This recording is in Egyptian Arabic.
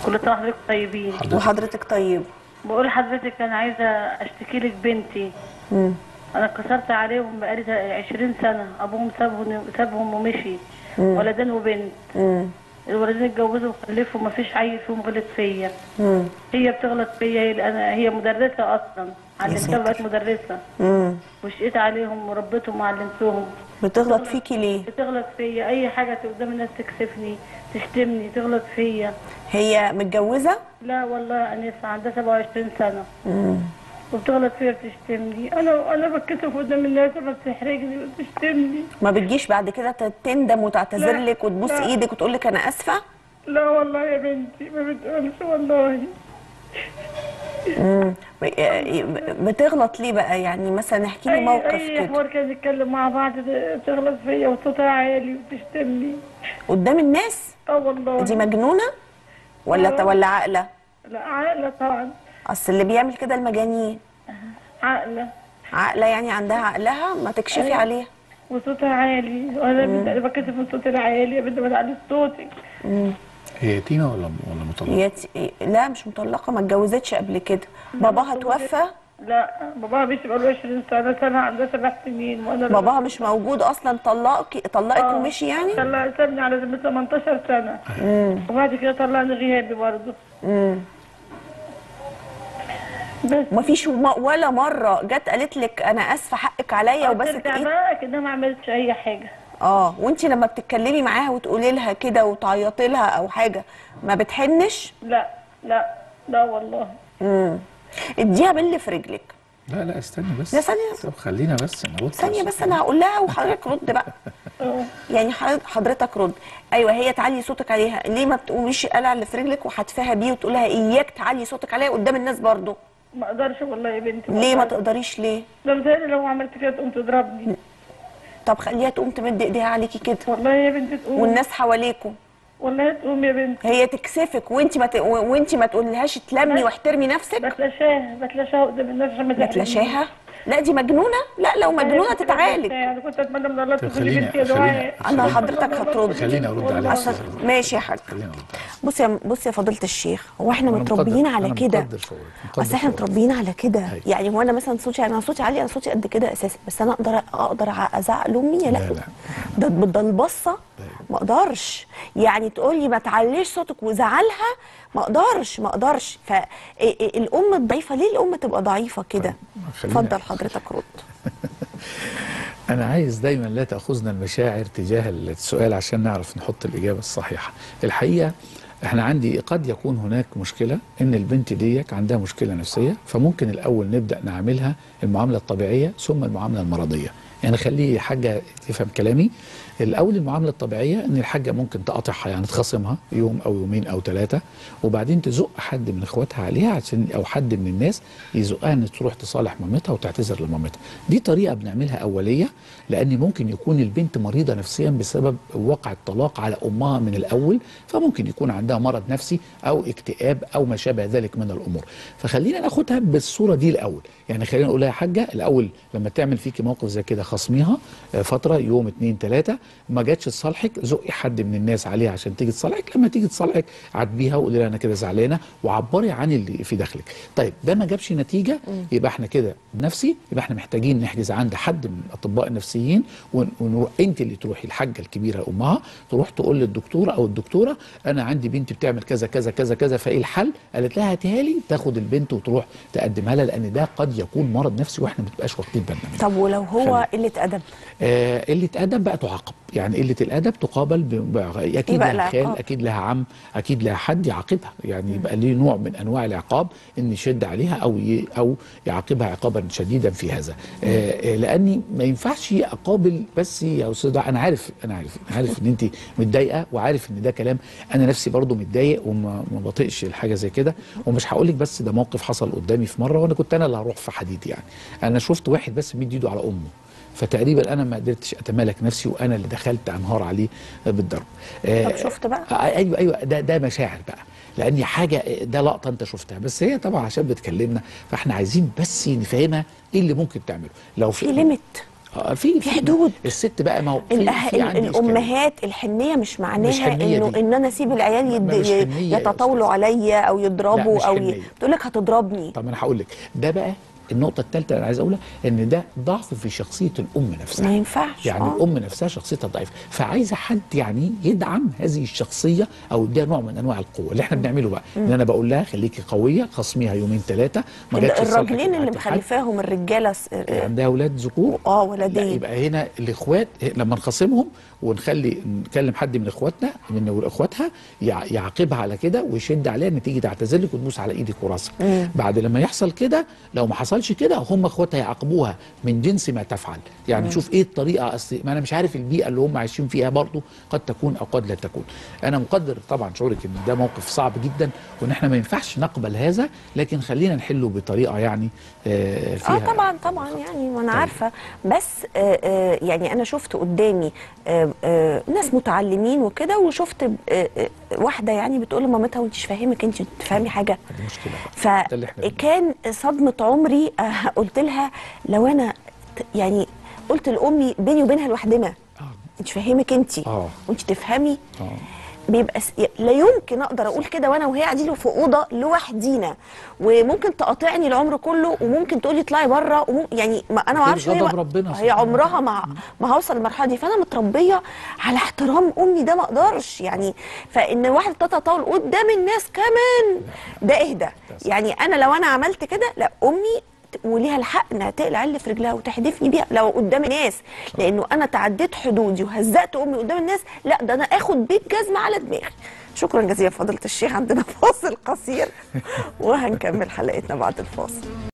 كل سنه وحضرتك طيبين وحضرتك طيب بقول لحضرتك انا عايزه اشتكي لك بنتي مم. انا اتكسرت عليهم بقالي 20 سنه ابوهم سابهم سابهم ومشي ولدين وبنت مم. الولدين اتجوزوا وخلفوا مفيش عيل فيهم غلط فيا مم. هي بتغلط فيا هي انا هي مدرسه اصلا علمتها ساتر. بقت مدرسه مم. وشقيت عليهم وربيتهم وعلمتهم بتغلط فيكي ليه بتغلط فيا اي حاجه قدام الناس تكسفني تشتمني تغلط فيا هي متجوزه لا والله انسه عندها 27 سنه مم. وبتغلط فيا بتشتمني انا انا بتكسف قدام الناس لما بتحرجني وبتشتمني ما بتجيش بعد كده ت- تندم وتعتذر لا، لك وتبوس لا. ايدك وتقول لك انا اسفه لا والله يا بنتي ما بتقولش والله مم. ب- بتغلط ليه بقى يعني مثلا احكي لي اي موقف اي كده حوار كان نتكلم مع بعض ده- بتغلط فيا وصوتها عالي وبتشتمني قدام الناس اه والله دي مجنونه ولا آه. ولا عاقله لا عاقله طبعا اصل اللي بيعمل كده المجانين عاقله عاقله يعني عندها عقلها ما تكشفي أيوة. عليها وصوتها عالي وانا بنت انا بتكسف من صوتي العالي يا بنت ما تعليش صوتك هي يتيمه ولا ولا مطلقه؟ هي ت- لا مش مطلقه ما اتجوزتش قبل كده باباها توفى لا باباها مشي بقاله 20 سنه سنه عندها سبع سنين وانا باباها مش موجود اصلا طلقك طلقك آه. ومشي يعني طلع سابني على ذمة 18 سنه وبعد كده طلعني غيابي برضه امم بس مفيش م- ولا مره جت قالت لك انا اسفه حقك عليا وبس ترجع ايه بقى كده ما عملتش اي حاجه اه وانت لما بتتكلمي معاها وتقولي لها كده وتعيطي لها او حاجه ما بتحنش لا لا لا والله امم اديها بل في رجلك لا لا استني بس لا، ثانية. طب خلينا بس نرد ثانيه بس انا هقول لها وحضرتك رد بقى اه يعني حضرتك- حضرتك رد ايوه هي تعلي صوتك عليها ليه ما بتقوميش قلع اللي في رجلك وحتفها بيه وتقول لها اياك تعلي صوتك عليا قدام الناس برضو ما اقدرش والله يا بنتي ليه ما أقدرش. تقدريش ليه ده متهيألي لو عملت كده تقوم تضربني طب خليها تقوم تمد ايديها عليكي كده والله يا بنتي تقوم والناس حواليكوا والله تقوم يا بنتي هي تكسفك وانت ما ت... وانت ما تقوليلهاش تلمي واحترمي نفسك بتلاشاها بتلاشاها قدام الناس عشان ما تحرجنيش. بتلاشاها لا دي مجنونه لا لو مجنونه تتعالج انا كنت اتمنى من الله طب تكون خليني- بنتي يا خليني- دعاء انا خليني- حضرتك هترد خليني ارد عليها عشان أستاذ. ماشي يا حاج خليني ارد بص يا بص يا فضيله الشيخ هو احنا أنا متربيين مقدر- على أنا كده مقدر شعورك، مقدر اصل احنا شعورك. متربيين على كده أيوة. يعني هو انا مثلا صوتي انا صوتي عالي انا صوتي قد كده اساسا بس انا اقدر اقدر ازعق لامي لا لا، لا. ده ده البصه ما اقدرش يعني تقول لي ما تعليش صوتك وزعلها ما اقدرش ما اقدرش فالام الضعيفه ليه الام تبقى ضعيفه كده خلينا- اتفضل حضرتك رد أنا عايز دايما لا تأخذنا المشاعر تجاه السؤال عشان نعرف نحط الإجابة الصحيحة الحقيقة احنا عندي قد يكون هناك مشكلة ان البنت ديك عندها مشكلة نفسية فممكن الأول نبدأ نعملها المعاملة الطبيعية ثم المعاملة المرضية يعني خلي حاجة تفهم كلامي الأول المعاملة الطبيعية ان الحاجة ممكن تقاطعها يعني تخاصمها يوم أو يومين أو ثلاثة وبعدين تزق حد من اخواتها عليها عشان أو حد من الناس يزقها ان تروح تصالح مامتها وتعتذر لمامتها دي طريقة بنعملها أولية لأن ممكن يكون البنت مريضة نفسيا بسبب وقع الطلاق على أمها من الأول فممكن يكون عندها مرض نفسي أو اكتئاب أو ما شابه ذلك من الأمور فخلينا ناخدها بالصورة دي الأول يعني خلينا نقول لها يا حاجة الأول لما تعمل فيكي موقف زي كده خصميها آه، فترة يوم اتنين تلاتة ما جاتش تصالحك زقي حد من الناس عليها عشان تيجي تصالحك لما تيجي تصالحك عاتبيها وقولي لها أنا كده زعلانة وعبري عن اللي في داخلك طيب ده ما جابش نتيجة يبقى احنا كده نفسي يبقى احنا محتاجين نحجز عند حد من الأطباء النفسيين ون- ونروح انت اللي تروحي الحاجة الكبيرة أمها تروح تقول للدكتورة أو الدكتورة أنا عندي بنت بتعمل كذا كذا كذا كذا فإيه الحل؟ قالت لها هاتيها لي تاخد البنت وتروح تقدمها لها لأن ده قد يكون مرض نفسي واحنا ما بنبقاش واخدين بالنا منه طب ولو هو قله ادب آه قله ادب بقى تعاقب يعني قله الادب تقابل ب... ب... اكيد إيه بقى لها خال العقاب؟ اكيد لها عم اكيد لها حد يعاقبها يعني يبقى ليه نوع من انواع العقاب ان يشد عليها او ي... او يعاقبها عقابا شديدا في هذا آه آه لاني ما ينفعش اقابل بس يا استاذ انا عارف انا عارف أنا عارف ان انت متضايقه وعارف ان ده كلام انا نفسي برضو متضايق وما ما بطيقش الحاجه زي كده ومش هقول لك بس ده موقف حصل قدامي في مره وانا كنت انا اللي هروح في حديد يعني انا شفت واحد بس مد ايده على امه فتقريبا انا ما قدرتش اتمالك نفسي وانا اللي دخلت انهار عليه بالضرب آه، طب شفت بقى؟ آه، ايوه ايوه ده ده مشاعر بقى لان حاجه ده لقطه انت شفتها بس هي طبعا عشان بتكلمنا فاحنا عايزين بس نفهمها ايه اللي ممكن تعمله لو في ليميت آه، في في حدود. الست بقى ما هو في- الأه... في عندي إشكالية. الامهات الحنيه مش معناها مش حنية انه دي. ان انا اسيب العيال يد... مش حنية يا يتطاولوا أستاذ. عليا او لا، يضربوا مش او ي... حنية. تقول لك هتضربني طب انا هقول لك ده بقى النقطة الثالثة اللي أنا عايز أقولها إن ده ضعف في شخصية الأم نفسها ما ينفعش، يعني آه. الأم نفسها شخصيتها ضعيفة فعايزة حد يعني يدعم هذه الشخصية أو يديها نوع من أنواع القوة اللي إحنا بنعمله بقى إن أنا بقول لها خليكي قوية خصميها يومين ثلاثة ما جاتش لصالحك الراجلين اللي يبقى هاتي حد. مخلفاهم الرجاله س... عندها أولاد ذكور اه لا ولدين يبقى هنا الاخوات لما نخاصمهم ونخلي نكلم حد من اخواتنا من اخواتها يع- يعاقبها على كده ويشد عليها ان تيجي تعتذر لك وتبوس على ايدك وراسك بعد لما يحصل كده لو ما حصلش كده هم اخواتها يعاقبوها من جنس ما تفعل يعني نشوف ايه الطريقه أصل ما انا مش عارف البيئه اللي هم عايشين فيها برضو قد تكون او قد لا تكون انا مقدر طبعا شعورك ان ده موقف صعب جدا وان احنا ما ينفعش نقبل هذا لكن خلينا نحله بطريقه يعني آه، فيها اه طبعا طبعا يعني ما انا عارفه بس آه آه يعني انا شفت قدامي آه آه ناس متعلمين وكده وشفت آه آه واحده يعني بتقول لمامتها وانت مش فاهمك انت تفهمي حاجه دي مشكله بقى. ده اللي احنا بنقوله. فكان صدمه عمري آه قلت لها لو انا ت- يعني قلت لامي بيني وبينها لوحدنا آه. انت فاهمك انت آه. وانت تفهمي آه. بيبقى س... لا يمكن اقدر اقول كده وانا وهي قاعدين في اوضه لوحدينا وممكن تقاطعني العمر كله وممكن تقولي اطلعي بره ومم... يعني ما انا ما اعرفش غضب هي ربنا هي سبحانه عمرها ما ما هوصل للمرحله دي فانا متربيه على احترام امي ده ما اقدرش يعني فان واحده تتطاول قدام الناس كمان ده اهدى يعني انا لو انا عملت كده لا امي وليها الحق انها تقلع اللي في رجلها وتحدفني بيها لو قدام الناس لانه انا تعديت حدودي وهزقت امي قدام الناس لا ده انا اخد بيت جزمه على دماغي شكرا جزيلا فضيله الشيخ عندنا فاصل قصير وهنكمل حلقتنا بعد الفاصل